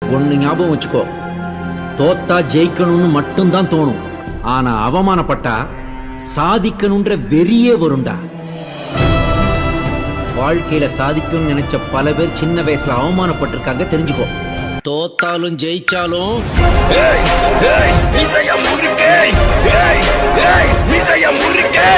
ஒன்னு ஞாபகம் வச்சுக்கோ தோத்தா ஜெயிக்கணும்னு மட்டும்தான் தோணும் ஆனா அவமானப்பட்டா சாதிக்கணும்ன்ற வெறியே வரும்டா வாழ்க்கையில சாதிக்கணும்னு நினைச்ச பல பேர் சின்ன வயசுல அவமானப்பட்டிருக்காங்க தெரிஞ்சுக்கோ தோத்தாலும் ஜெயிச்சாலும் ஏய் ஏய் இசைய முறுக்கே ஏய் ஏய் இசைய முறுக்கே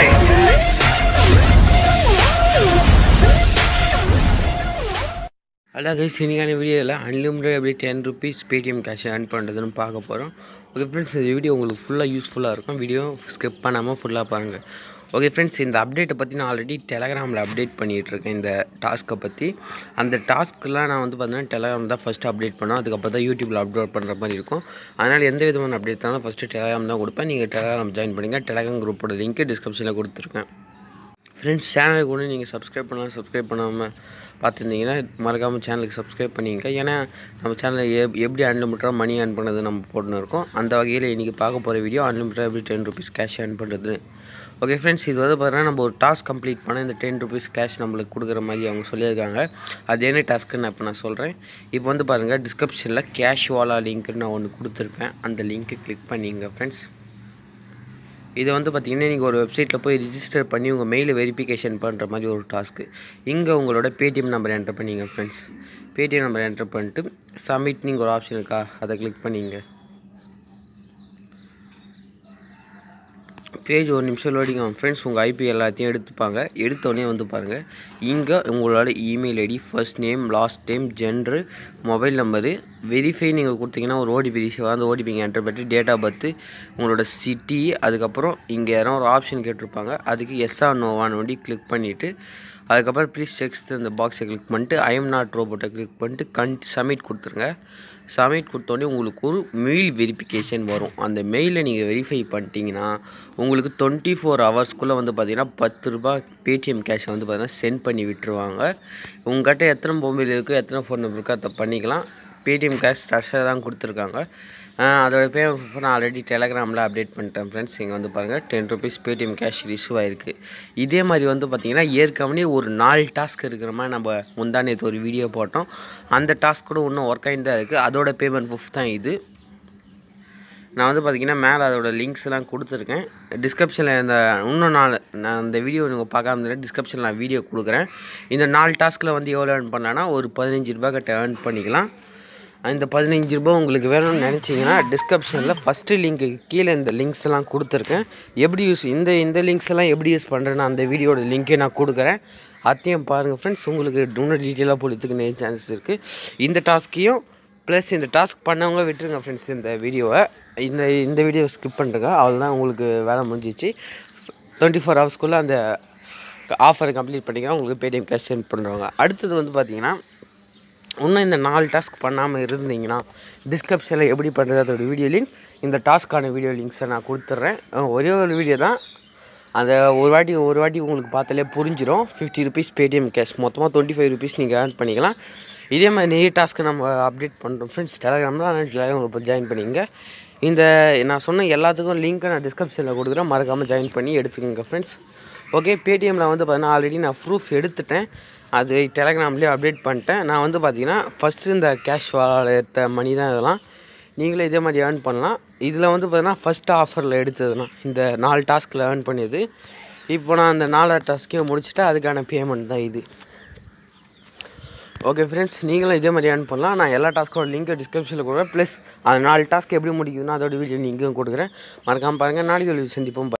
ஹலோ கைஸ் இன்னைக்கான வீடியோவில் அன்லிமிட்டட் எப்படி ten rupees Paytm cash earn பண்ணுறதுன்னு பார்க்க போகிறோம் ஓகே ஃப்ரெண்ட்ஸ் இந்த வீடியோ உங்களுக்கு ஃபுல்லாக யூஸ்ஃபுல்லாக இருக்கும் வீடியோ ஸ்கிப் பண்ணாமல் ஃபுல்லாக பாருங்கள் ஓகே ஃப்ரெண்ட்ஸ் இந்த அப்டேட்டை பற்றி நான் ஆல்ரெடி டெலகிராமில் அப்டேட் பண்ணிகிட்டு இருக்கேன் இந்த டாஸ்க்கை பற்றி அந்த டாஸ்க்கெலாம் நான் வந்து பார்த்தீங்கன்னா டெலகிராம் தான் ஃபஸ்ட்டு அப்டேட் பண்ணோம் அதுக்கப்புறம் தான் யூடியூப்பில் அப்லோட் பண்ணுற மாதிரி இருக்கும் அதனால் எந்த விதமான அப்டேட் தாலும் ஃபஸ்ட்டு டெலகிராம் தான் கொடுப்பேன் நீங்கள் டெலகிராம் ஜாயின் பண்ணுங்க டெலகிராம் குரூப்போட லிங்க் டிஸ்கிரிப்ஷனில் கொடுத்துருக்கேன் ஃப்ரெண்ட்ஸ் சேனலுக்கு கூட நீங்கள் சப்ஸ்கிரைப் பண்ணலாம் சப்ஸ்கிரைப் பண்ணாமல் பார்த்துருந்தீங்கன்னா மறக்காமல் சேனலுக்கு சப்ஸ்கிரைப் பண்ணிங்க ஏன்னா நம்ம சேனலில் எப் எப்படி அன்லிமிட்டடாக மணி ஏர்ன் பண்ணது நம்ம போட்டுன்னு இருக்கோம் அந்த வகையில் இன்றைக்கி பார்க்க போகிற வீடியோ அன்லிமிட்டடாக எப்படி டென் ருபீஸ் கேஷ் ஏர்ன் பண்ணுறது ஓகே ஃப்ரெண்ட்ஸ் இது வந்து பார்த்தீங்கன்னா நம்ம ஒரு டாஸ்க் கம்ப்ளீட் பண்ண இந்த டென் ருபீஸ் கேஷ் நம்மளுக்கு கொடுக்குற மாதிரி அவங்க சொல்லியிருக்காங்க அது என்ன டாஸ்க்குன்னு நான் இப்போ நான் சொல்கிறேன் இப்போ வந்து பாருங்கள் டிஸ்கிரிப்ஷனில் கேஷ் வாலா லிங்க்னு நான் ஒன்று கொடுத்துருப்பேன் அந்த லிங்க்கை கிளிக் பண்ணிங்க ஃப்ரெண்ட்ஸ் இது வந்து பார்த்திங்கன்னா நீங்கள் ஒரு வெப்சைட்டில் போய் ரிஜிஸ்டர் பண்ணி உங்கள் மெயிலை வெரிஃபிகேஷன் பண்ணுற மாதிரி ஒரு டாஸ்க்கு இங்கே உங்களோட பேடிஎம் நம்பர் என்டர் பண்ணிங்க ஃப்ரெண்ட்ஸ் பேடிஎம் நம்பர் என்டர் பண்ணிட்டு சப்மிட் நீங்கள் ஒரு ஆப்ஷன் இருக்கா அதை கிளிக் பண்ணிங்க பேஜ் ஒரு நிமிஷம் லோடிங் ஆகும் ஃப்ரெண்ட்ஸ் உங்கள் ஐபி எல்லாத்தையும் எடுத்துப்பாங்க எடுத்தோடனே வந்து பாருங்கள் இங்கே உங்களோட email ID first name last name gender mobile number verify நீங்கள் கொடுத்தீங்கன்னா ஒரு ஓடிபி ரிசீவ் அந்த ஓடிபி என்டர் பண்ணிட்டு டேட் ஆஃப் பர்த்து உங்களோட சிட்டி அதுக்கப்புறம் இங்கே யாரும் ஒரு ஆப்ஷன் கேட்டிருப்பாங்க அதுக்கு எஸ் ஆர் நோவான்னு வண்டி கிளிக் பண்ணிவிட்டு அதுக்கப்புறம் ப்ளீஸ் செக்ஸ் இந்த பாக்ஸை கிளிக் பண்ணிட்டு ஐ எம் நாட் ரோபோட்டை கிளிக் பண்ணிட்டு கன் சப்மிட் கொடுத்துருங்க சப்மிட் கொடுத்தோடனே உங்களுக்கு ஒரு மெயில் வெரிஃபிகேஷன் வரும் அந்த மெயிலை நீங்கள் வெரிஃபை பண்ணிட்டீங்கன்னா உங்களுக்கு டுவெண்ட்டி ஃபோர் ஹவர்ஸ்க்குள்ளே வந்து பார்த்தீங்கன்னா பத்து ரூபா பேடிஎம் கேஷை வந்து பார்த்தீங்கன்னா சென்ட் பண்ணி விட்டுருவாங்க உங்கள்கிட்ட எத்தனை மொபைல் இருக்கோ எத்தனை ஃபோன் நம்பர் இருக்கோ அதை பண்ணிக்கலாம் பேடிஎம் கேஷ் ஸ்ட்ரெஸ்ஸாக தான் கொடுத்துருக்காங்க ஆஹ் அதோட பேமெண்ட் நான் ஆல்ரெடி டெலகிராமில் அப்டேட் பண்ணிட்டேன் ஃப்ரெண்ட்ஸ் இங்கே வந்து பாருங்கள் ten rupees Paytm cash receive ஆயிருக்கு இதே மாதிரி வந்து பார்த்திங்கன்னா ஏற்கனவே ஒரு நாலு டாஸ்க் இருக்கிற மாதிரி நம்ம முந்தானேத்து ஒரு வீடியோ போட்டோம் அந்த டாஸ்க் கூட இன்னும் ஒர்க் ஆகி தான் இருக்குது அதோட பேமெண்ட் ப்ரூஃப் தான் இது நான் வந்து பார்த்தீங்கன்னா மேலே அதோட லிங்க்ஸ் எல்லாம் கொடுத்துருக்கேன் டிஸ்கிரிப்ஷனில் இந்த இன்னும் நாலு நான் அந்த வீடியோ நீங்கள் பார்க்காம இருந்தால் டிஸ்கிரிப்ஷனில் நான் வீடியோ கொடுக்குறேன் இந்த நாலு டாஸ்கில் வந்து எவ்வளோ ஏர்ன் பண்ணலான்னா ஒரு பதினஞ்சு ரூபா கிட்ட ஏர்ன் பண்ணிக்கலாம் இந்த பதினஞ்சு ரூபா உங்களுக்கு வேணும்னு நினச்சிங்கன்னா டிஸ்கிரிப்ஷனில் ஃபஸ்ட்டு லிங்க்கு கீழே இந்த லிங்க்ஸ் எல்லாம் கொடுத்துருக்கேன் எப்படி யூஸ் இந்த இந்த லிங்க்ஸ் எல்லாம் எப்படி யூஸ் பண்ணுறேன்னு அந்த வீடியோட லிங்க்கை நான் கொடுக்குறேன் அதையும் பாருங்கள் ஃப்ரெண்ட்ஸ் உங்களுக்கு இன்னும் டீட்டெயிலாக போடுறதுக்கு நிறைய சான்சஸ் இருக்குது இந்த டாஸ்க்கையும் ப்ளஸ் இந்த டாஸ்க் பண்ணவங்க விட்டுருங்க ஃப்ரெண்ட்ஸ் இந்த வீடியோவை இந்த இந்த வீடியோ ஸ்கிப் பண்ணுறங்க அவ்வளோதான் உங்களுக்கு வேலை முடிஞ்சிச்சு டுவெண்ட்டி ஃபோர் ஹவர்ஸ்க்குள்ளே அந்த ஆஃபரை கம்ப்ளீட் பண்ணிங்கன்னா உங்களுக்கு பேடிஎம் கேஷ் சென்ட் பண்ணுறவங்க அடுத்தது வந்து பார்த்தீங்கன்னா இன்னும் இந்த நாலு டாஸ்க் பண்ணாமல் இருந்தீங்கன்னா டிஸ்கிரிப்ஷனில் எப்படி பண்ணுறது அதோட வீடியோ லிங்க் இந்த டாஸ்க்கான வீடியோ லிங்க்ஸை நான் கொடுத்துட்றேன் அஹ் ஒரே ஒரு வீடியோ தான் அந்த ஒரு வாட்டி ஒரு வாட்டி உங்களுக்கு பார்த்தாலே புரிஞ்சிடும் ஃபிஃப்டி ருபீஸ் பேடிஎம் கேஷ் மொத்தமாக டுவெண்ட்டி ஃபைவ் ருபீஸ் நீங்கள் ஏர்ன் பண்ணிக்கலாம் இதே மாதிரி நிறைய டாஸ்க்கு நம்ம அப்டேட் பண்ணுறோம் ஃப்ரெண்ட்ஸ் டெலகிராமில் ஆனால் டெலகிராம் இப்போ ஜாயின் பண்ணிங்க இந்த நான் சொன்ன எல்லாத்துக்கும் லிங்க்கை நான் டிஸ்கிரிப்ஷனில் கொடுக்குறேன் மறக்காமல் ஜாயின் பண்ணி எடுத்துக்கோங்க ஃப்ரெண்ட்ஸ் ஓகே பேடிஎம்மில் வந்து பார்த்தீங்கன்னா ஆல்ரெடி நான் ப்ரூஃப் எடுத்துட்டேன் அது டெலகிராம்லேயே அப்டேட் பண்ணிட்டேன் நான் வந்து பார்த்தீங்கன்னா ஃபஸ்ட்டு இந்த கேஷ் எடுத்த மணி தான் இதெல்லாம் நீங்களே இதே மாதிரி ஏர்ன் பண்ணலாம் இதில் வந்து பார்த்தீங்கன்னா ஃபஸ்ட் ஆஃபரில் எடுத்ததுனா இந்த நாலு டாஸ்கில் ஏர்ன் பண்ணியது இப்போ நான் அந்த நாலாவது டாஸ்க்கையும் முடிச்சுட்டு அதுக்கான பேமெண்ட் தான் இது ஓகே ஃப்ரெண்ட்ஸ் நீங்களும் இதே மாதிரி ஏர்ன் பண்ணலாம் நான் எல்லா டாஸ்க்கோட லிங்க்கை டிஸ்கிரிப்ஷனில் கொடுக்குறேன் ப்ளஸ் அந்த நாலு டாஸ்க் எப்படி முடிக்குதுன்னா அதோட வீடியோ லிங்க்கும் கொடுக்குறேன் மறக்காமல் பாருங்கள் நாளைக்கு ஒரு சந்திப்போம் Bye.